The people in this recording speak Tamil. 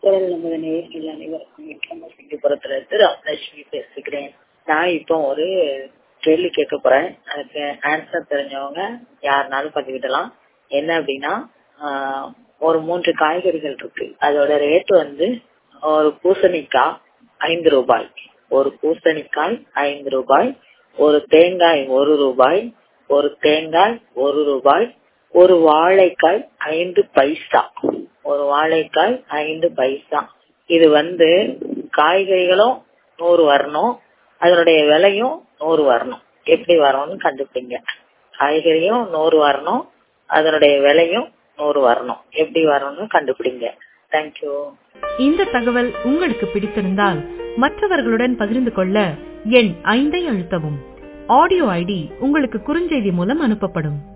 குரல் நமது நேயர்கள் அனைவருக்கும் விக்ரம சிங்கப்புறத்துல இருந்து ராமலட்சுமி பேசுகிறேன் நான் இப்போ ஒரு கேள்வி கேட்க போறேன் அதுக்கு ஆன்சர் தெரிஞ்சவங்க யாருனாலும் பதிவிடலாம் என்ன அப்படின்னா ஆஹ், ஒரு மூன்று காய்கறிகள் இருக்கு அதோட ரேட் வந்து ஒரு பூசணிக்காய் ஐந்து ரூபாய் ஒரு பூசணிக்காய் ஐந்து ரூபாய் ஒரு தேங்காய் ஒரு ரூபாய் ஒரு தேங்காய் ஒரு ரூபாய் ஒரு வாழைக்காய் ஐந்து பைசா ஒரு வாழைக்காய் ஐந்து பைசா இது வந்து காய்கறிகளும் நூறு வரணும் அதனுடைய விலையும் நூறு வரணும் எப்படி வரணும்னு கண்டுபிடிங்க காய்கறியும் நூறு வரணும் அதனுடைய விலையும் நூறு வரணும் எப்படி வரணும்னு கண்டுபிடிங்க தேங்க்யூ இந்த தகவல் உங்களுக்கு பிடித்திருந்தால் மற்றவர்களுடன் பகிர்ந்து கொள்ள எண் ஐந்தை அழுத்தவும் ஆடியோ ஐடி உங்களுக்கு குறுஞ்செய்தி மூலம் அனுப்பப்படும்